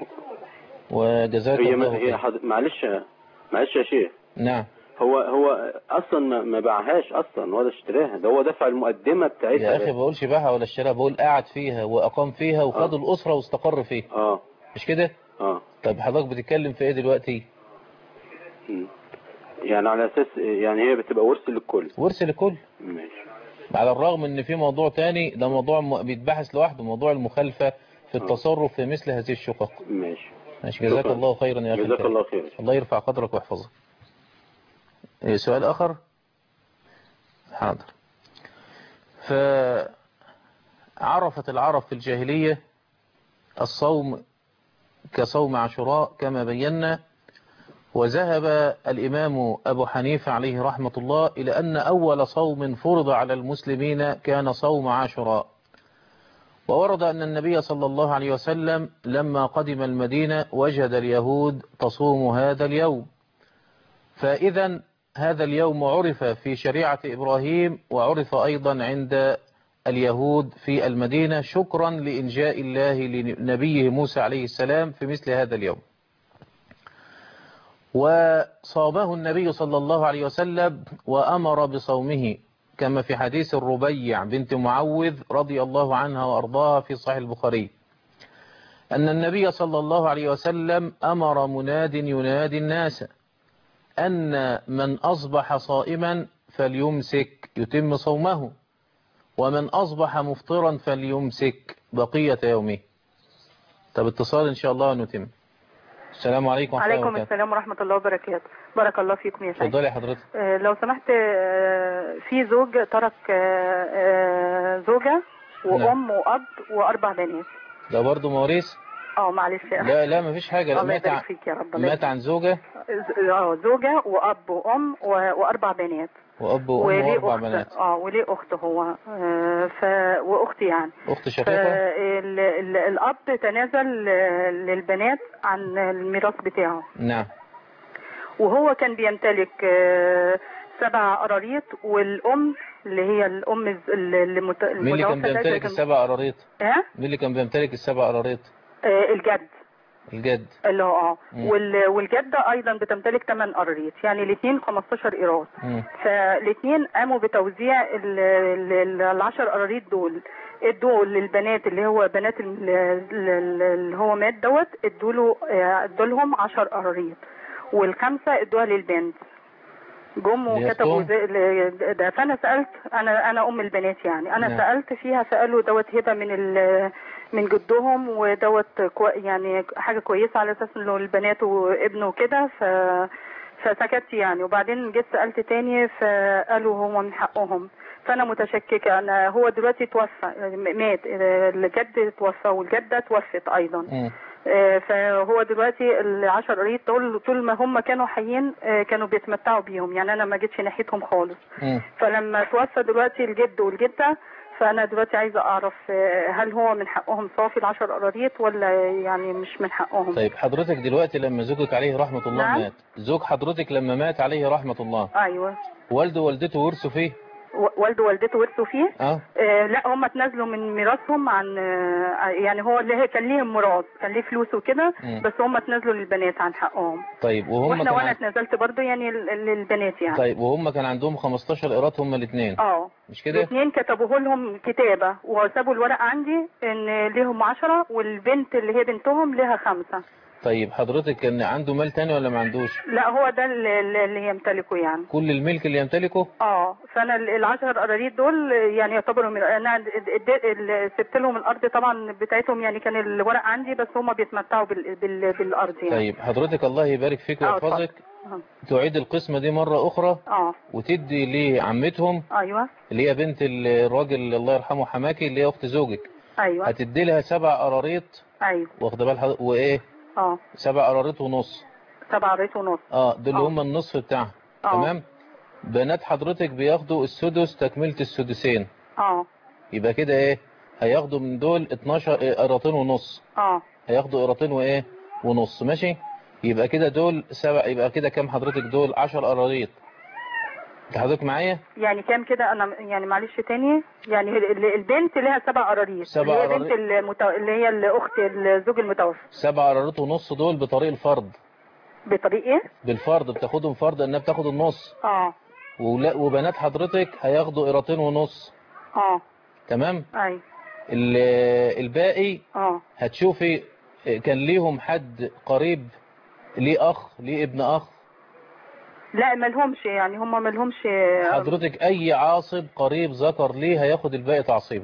وجزاك هي الله ما هي خير حد... معلش معلش يا شيخ نعم هو هو اصلا ما, ما باعهاش اصلا ولا اشتراها ده هو دفع المقدمه بتاعتها يا أخي بس. بقولش باعها ولا اشتراها بقول قعد فيها وأقام فيها وخد آه. الأسرة واستقر فيها اه مش كده اه طب حضرتك بتتكلم في إيه دلوقتي مم. يعني على اساس يعني هي بتبقى ورث للكل ورث لكل ماشي على الرغم ان في موضوع تاني ده موضوع م- بيتبحث لوحده موضوع المخالفة في التصرف في مثل هذه الشقق ماشي ماشي جزاك شكرا. الله خيرا يا اخي جزاك الكريم. الله خير الله يرفع قدرك ويحفظك إيه، سؤال اخر حاضر فعرفت العرب في الجاهلية الصوم كصوم عاشوراء كما بينا وذهب الإمام أبو حنيفة عليه رحمة الله إلى أن أول صوم فرض على المسلمين كان صوم عاشوراء وورد أن النبي صلى الله عليه وسلم لما قدم المدينة وجد اليهود تصوم هذا اليوم فإذا هذا اليوم عرف في شريعة إبراهيم وعرف أيضا عند اليهود في المدينة شكرا لإنجاء الله لنبيه موسى عليه السلام في مثل هذا اليوم وصامه النبي صلى الله عليه وسلم وأمر بصومه كما في حديث الربيع بنت معوذ رضي الله عنها وأرضاها في صحيح البخاري أن النبي صلى الله عليه وسلم أمر مناد ينادي الناس أن من أصبح صائما فليمسك يتم صومه ومن أصبح مفطرا فليمسك بقية يومه طب اتصال إن شاء الله ونتم السلام عليكم ورحمة الله عليكم وبركاته السلام ورحمة الله وبركاته بارك الله فيكم يا شيخ اتفضلي يا حضرتك آه، لو سمحت آه، في زوج ترك آه، آه، زوجة وأم وأب وأربع بنات ده برضه مواريث اه معلش يا أخي. لا لا مفيش حاجة لا الله مات يبارك عن, فيك يا رب الله مات عن زوجة ز- اه زوجة وأب وأم و- وأربع بنات وأب وأم وليه وأربع أخت بنات اه وليه أخت هو آه، ف وأختي يعني أخت شقيقة فالأب تنازل آه، للبنات عن الميراث بتاعه نعم وهو كان بيمتلك آه، سبع قراريط والأم اللي هي الأم الز- اللي مت- مين اللي كان المتوفى ده بيمتلك كان- السبع قراريط ها مين اللي كان بيمتلك السبع قراريط آه، الجد الجد اللي هو اه مم. وال- والجدة أيضا بتمتلك 8 قراريط يعني الاثنين 15 إيراث مم. فالاثنين قاموا بتوزيع ال- ال- العشر قراريط دول ادوا للبنات اللي هو بنات ال- ال- اللي هو مات دوت ادوا له آه، ادوا لهم 10 قراريط والخمسه ادوها للبنت جم اللي هي وكتبوا أختهم؟ زي ال- ده فانا سالت انا انا ام البنات يعني انا نعم. سالت فيها فقالوا دوت هبه من ال من جدهم ودوت كو يعني حاجه كويسه على اساس انه البنات وابنه كده ف فسكت يعني وبعدين جيت سالت تاني فقالوا هو من حقهم فانا متشككه انا هو دلوقتي توفى مات الجد توفى والجده توفت ايضا مم. آه، فهو دلوقتي العشر قريب طول طول ما هم كانوا حيين آه، كانوا بيتمتعوا بيهم يعني انا ما جيتش ناحيتهم خالص مم. فلما توفى دلوقتي الجد والجده فانا دلوقتي عايزه اعرف آه، هل هو من حقهم صافي العشر قراريط ولا يعني مش من حقهم طيب حضرتك دلوقتي لما زوجك عليه رحمة الله نعم. مات زوج حضرتك لما مات عليه رحمة الله ايوه والده ووالدته ورثوا فيه و- والده ووالدته ورثوا فيه اه آه لا هم اتنازلوا من ميراثهم عن آه يعني هو اللي هي كان ليهم ميراث كان ليه فلوس وكده مم. بس هم اتنازلوا للبنات عن حقهم طيب وهم واحنا كان وانا عن... اتنازلت برضو يعني ل- للبنات يعني طيب وهم كان عندهم 15 قيراط هم الاثنين اه مش كده الاثنين كتبوه لهم كتابة وسابوا الورق عندي ان ليهم عشرة والبنت اللي هي بنتهم لها خمسة طيب حضرتك كان عنده مال تاني ولا ما عندوش لا هو ده اللي, اللي يمتلكه يعني كل الملك اللي يمتلكه اه فانا ال- العشر قراريط دول يعني يعتبروا من انا اد- اد- ال- سبت لهم الارض طبعا بتاعتهم يعني كان الورق عندي بس هم بيتمتعوا بال... بال... بالارض يعني طيب حضرتك الله يبارك فيك آه، ويحفظك اتفضل. تعيد القسمة دي مرة أخرى اه وتدي لعمتهم ايوه اللي هي بنت الراجل الله يرحمه حماكي اللي هي أخت زوجك ايوه هتدي لها سبع قراريط ايوه واخده بال حضرتك وإيه اه سبع قراريط ونص سبعة قراريط ونص اه دول آه. هم النصف بتاعها آه. تمام بنات حضرتك بياخدوا السدس تكملة السدسين اه يبقى كده ايه هياخدوا من دول 12 إيه، قيراطين ونص اه هياخدوا قيراطين وايه ونص ماشي يبقى كده دول سبع يبقى كده كام حضرتك دول 10 قراريط انت حضرتك معايا يعني كام كده انا يعني معلش تاني يعني ال- ال- البنت لها سبع قراريط سبع اللي هي قراريط. بنت المتو... اللي هي الاخت الزوج المتوفى سبع قراريط ونص دول بطريق الفرض بطريق ايه بالفرض بتاخدهم فرض انها بتاخد النص اه ولا وبنات حضرتك هياخدوا قيراطين ونص اه تمام اي ال- الباقي اه هتشوفي كان ليهم حد قريب ليه اخ ليه ابن اخ لا مالهمش يعني هم مالهمش حضرتك اي عاصب قريب ذكر ليه هياخد الباقي تعصيبا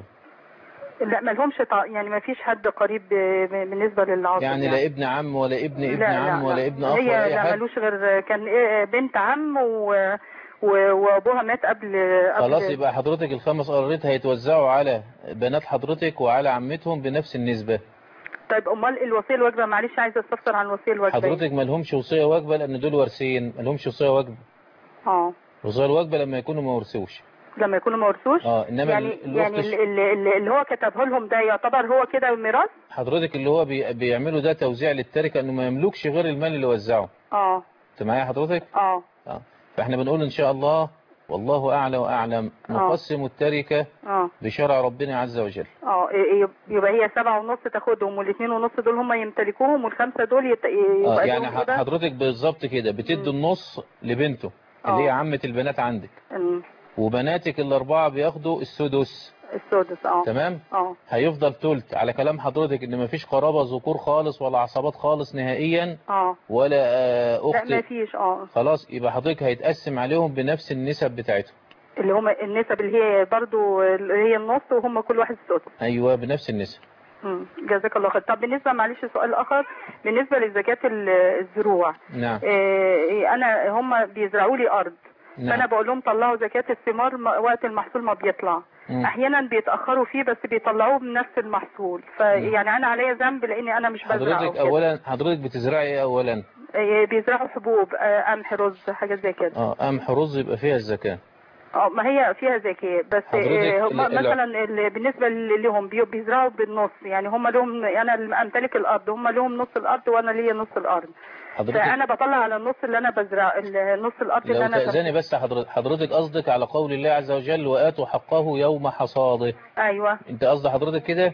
لا مالهمش طا... يعني ما فيش حد قريب ب- بالنسبه للعاصب يعني لا ابن عم ولا ابن ابن لا عم لا ولا لا. ابن اخ هي ولا اي لا حد مالوش غير كان إيه بنت عم و... و... وابوها مات قبل قبل خلاص يبقى حضرتك الخمس قراريط هيتوزعوا على بنات حضرتك وعلى عمتهم بنفس النسبة طيب امال الوصيه الواجبه معلش عايزه استفسر عن الوصيه الواجبه حضرتك ما لهمش وصية واجبة لان دول وارثين ما لهمش وصية واجبة اه الوصية الواجبة لما يكونوا ما ورثوش لما يكونوا ما ورثوش اه انما يعني ال- يعني الوقت ال- ال- اللي هو كتبه لهم ده يعتبر هو كده ميراث حضرتك اللي هو بي... بيعملوا ده توزيع للتركة انه ما يملكش غير المال اللي وزعه اه انت معايا حضرتك اه اه فاحنا بنقول ان شاء الله والله اعلى واعلم آه. نقسم التركة اه بشرع ربنا عز وجل اه إيه- يبقى هي سبعة ونص تاخدهم والاثنين ونص دول هم يمتلكوهم والخمسة دول يت... اه يبقى يعني لهم ح- كده حضرتك بالظبط كده بتدي النص لبنته اللي هي آه. عمة البنات عندك أمم، وبناتك الأربعة بياخدوا السدس السدس اه تمام اه هيفضل تلت على كلام حضرتك ان مفيش قرابة ذكور خالص ولا عصبات خالص نهائيا اه ولا آه، لا أخت ما فيش اه خلاص يبقى حضرتك هيتقسم عليهم بنفس النسب بتاعتهم اللي هم النسب اللي هي برضو اللي هي النص وهم كل واحد السدس أيوة بنفس النسب أمم، جزاك الله خير طب بالنسبة معلش سؤال آخر بالنسبة لزكاة ال- الزروع نعم إيه أنا هم بيزرعوا لي أرض نعم. فأنا بقول لهم طلعوا زكاة الثمار م- وقت المحصول ما بيطلع مم. احيانا بيتاخروا فيه بس بيطلعوه بنفس المحصول فيعني انا عليا ذنب لاني انا مش بزرع أو حضرتك كده. أولا حضرتك بتزرعي إيه أولا إيه، بيزرعوا حبوب آه، قمح رز حاجات زي كده اه قمح رز يبقى فيها الزكاة اه ما هي فيها زكاة بس حضرتك إيه، هم ال- ال- مثلا ال- بالنسبة ل- لهم بي- بيزرعوا بالنص يعني هم لهم انا اللي امتلك الارض هم لهم نص الارض وانا ليا نص الارض حضرتك فانا بطلع على النص اللي انا بزرع ال- نص الارض اللي لو انا تأذني بس حضرتك حضرتك قصدك على قول الله عز وجل وآتوا حقه يوم حصاده ايوه انت قصد حضرتك كده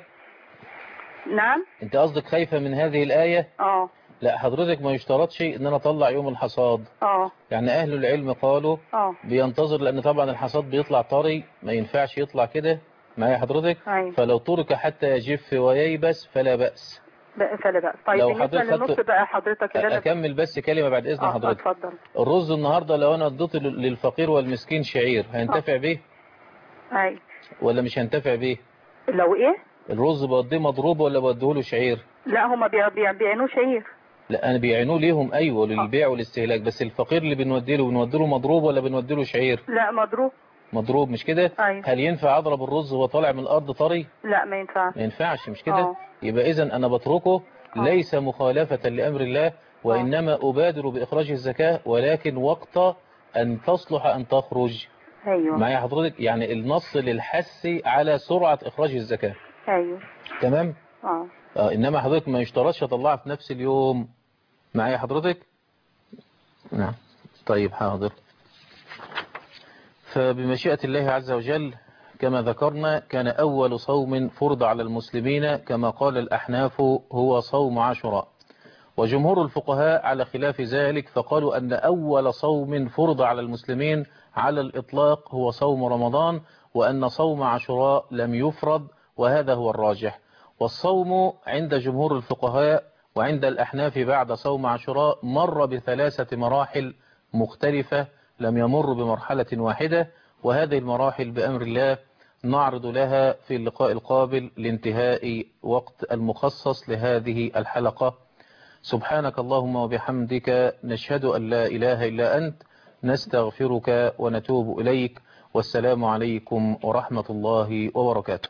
نعم انت قصدك خايفة من هذه الآية اه لا حضرتك ما يشترطش ان انا اطلع يوم الحصاد اه يعني اهل العلم قالوا اه بينتظر لان طبعا الحصاد بيطلع طري ما ينفعش يطلع كده معايا حضرتك أيوة. فلو ترك حتى يجف وييبس فلا بأس بقى- فلا بقى طيب لو بالنسبة حضرتك للنص خدت- بقى حضرتك اللي انا اكمل بس كلمة بعد اذن اه حضرتك اتفضل الرز النهاردة لو انا اديته لل- للفقير والمسكين شعير هينتفع بيه اي ولا مش هينتفع بيه لو ايه الرز بوديه مضروب ولا بوديه له شعير لا هما بيع- بيع- بيعينوه شعير لا انا بيعينوه ليهم ايوه للبيع والاستهلاك بس الفقير اللي بنودي له بنودي له مضروب ولا بنودي له شعير لا مضروب مضروب مش كده أيوة. هل ينفع اضرب الرز وهو طالع من الارض طري لا ما ينفعش ما ينفعش مش كده آه. يبقى اذا انا بتركه ليس مخالفة لامر الله وانما ابادر باخراج الزكاة ولكن وقت ان تصلح ان تخرج ايوه معايا حضرتك يعني النص للحث على سرعة اخراج الزكاة ايوه تمام اه آه انما حضرتك ما يشترطش اطلعها في نفس اليوم معايا حضرتك نعم طيب حاضر فبمشيئة الله عز وجل كما ذكرنا كان أول صوم فرض على المسلمين كما قال الأحناف هو صوم عاشوراء وجمهور الفقهاء على خلاف ذلك فقالوا أن أول صوم فرض على المسلمين على الإطلاق هو صوم رمضان وأن صوم عاشوراء لم يفرض وهذا هو الراجح والصوم عند جمهور الفقهاء وعند الأحناف بعد صوم عاشوراء مر بثلاثة مراحل مختلفة لم يمر بمرحلة واحدة وهذه المراحل بأمر الله نعرض لها في اللقاء القابل لانتهاء وقت المخصص لهذه الحلقة سبحانك اللهم وبحمدك نشهد أن لا إله إلا أنت نستغفرك ونتوب إليك والسلام عليكم ورحمة الله وبركاته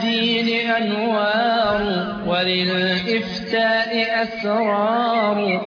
والدين أنوار وللإفتاء أسرار